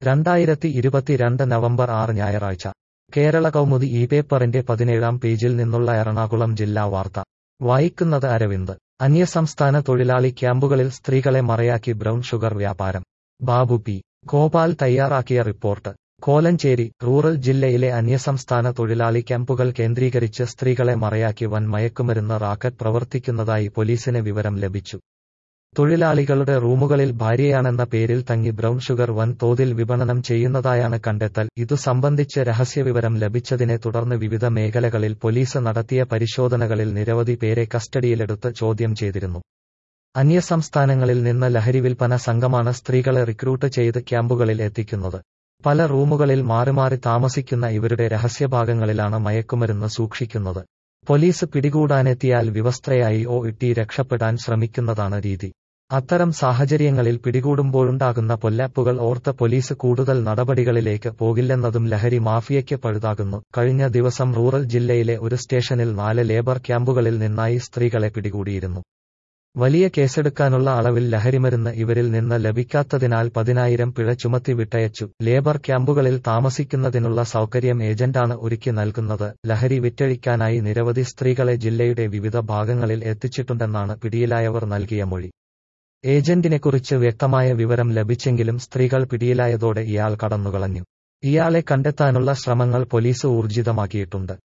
രണ്ടായിരത്തി ഇരുപത്തിരണ്ട് നവംബർ ആറ് ഞായറാഴ്ച കേരള കൗമുദി ഈ പേപ്പറിന്റെ പതിനേഴാം പേജിൽ നിന്നുള്ള എറണാകുളം ജില്ലാ വാർത്ത വായിക്കുന്നത് അരവിന്ദ് അന്യസംസ്ഥാന തൊഴിലാളി ക്യാമ്പുകളിൽ സ്ത്രീകളെ മറയാക്കി ബ്രൗൺ ഷുഗർ വ്യാപാരം ബാബു പി ഗോപാൽ തയ്യാറാക്കിയ റിപ്പോർട്ട് കോലഞ്ചേരി റൂറൽ ജില്ലയിലെ അന്യസംസ്ഥാന തൊഴിലാളി ക്യാമ്പുകൾ കേന്ദ്രീകരിച്ച് സ്ത്രീകളെ മറയാക്കി വൻ മയക്കുമരുന്ന് റാക്കറ്റ് പ്രവർത്തിക്കുന്നതായി പോലീസിന് വിവരം ലഭിച്ചു തൊഴിലാളികളുടെ റൂമുകളിൽ ഭാര്യയാണെന്ന പേരിൽ തങ്ങി ബ്രൗൺ ഷുഗർ വൻ തോതിൽ വിപണനം ചെയ്യുന്നതായാണ് കണ്ടെത്തൽ ഇതു സംബന്ധിച്ച് രഹസ്യവിവരം ലഭിച്ചതിനെ തുടർന്ന് വിവിധ മേഖലകളിൽ പോലീസ് നടത്തിയ പരിശോധനകളിൽ നിരവധി പേരെ കസ്റ്റഡിയിലെടുത്ത് ചോദ്യം ചെയ്തിരുന്നു അന്യസംസ്ഥാനങ്ങളിൽ നിന്ന് ലഹരി വിൽപ്പന സംഘമാണ് സ്ത്രീകളെ റിക്രൂട്ട് ചെയ്ത് ക്യാമ്പുകളിൽ എത്തിക്കുന്നത് പല റൂമുകളിൽ മാറിമാറി താമസിക്കുന്ന ഇവരുടെ രഹസ്യഭാഗങ്ങളിലാണ് മയക്കുമരുന്ന് സൂക്ഷിക്കുന്നത് പോലീസ് പിടികൂടാനെത്തിയാൽ വിവസ്ത്രയായി ഓ ഇട്ടി രക്ഷപ്പെടാൻ ശ്രമിക്കുന്നതാണ് രീതി അത്തരം സാഹചര്യങ്ങളിൽ പിടികൂടുമ്പോഴുണ്ടാകുന്ന പൊല്ലാപ്പുകൾ ഓർത്ത് പോലീസ് കൂടുതൽ നടപടികളിലേക്ക് പോകില്ലെന്നതും ലഹരി മാഫിയയ്ക്ക് പഴുതാകുന്നു കഴിഞ്ഞ ദിവസം റൂറൽ ജില്ലയിലെ ഒരു സ്റ്റേഷനിൽ നാല് ലേബർ ക്യാമ്പുകളിൽ നിന്നായി സ്ത്രീകളെ പിടികൂടിയിരുന്നു വലിയ കേസെടുക്കാനുള്ള അളവിൽ ലഹരിമരുന്ന് ഇവരിൽ നിന്ന് ലഭിക്കാത്തതിനാൽ പതിനായിരം പിഴ ചുമത്തി വിട്ടയച്ചു ലേബർ ക്യാമ്പുകളിൽ താമസിക്കുന്നതിനുള്ള സൗകര്യം ഏജന്റാണ് ഒരുക്കി നൽകുന്നത് ലഹരി വിറ്റഴിക്കാനായി നിരവധി സ്ത്രീകളെ ജില്ലയുടെ വിവിധ ഭാഗങ്ങളിൽ എത്തിച്ചിട്ടുണ്ടെന്നാണ് പിടിയിലായവർ നൽകിയ മൊഴി ഏജന്റിനെക്കുറിച്ച് വ്യക്തമായ വിവരം ലഭിച്ചെങ്കിലും സ്ത്രീകൾ പിടിയിലായതോടെ ഇയാൾ കടന്നുകളഞ്ഞു ഇയാളെ കണ്ടെത്താനുള്ള ശ്രമങ്ങൾ പോലീസ് ഊർജിതമാക്കിയിട്ടുണ്ട്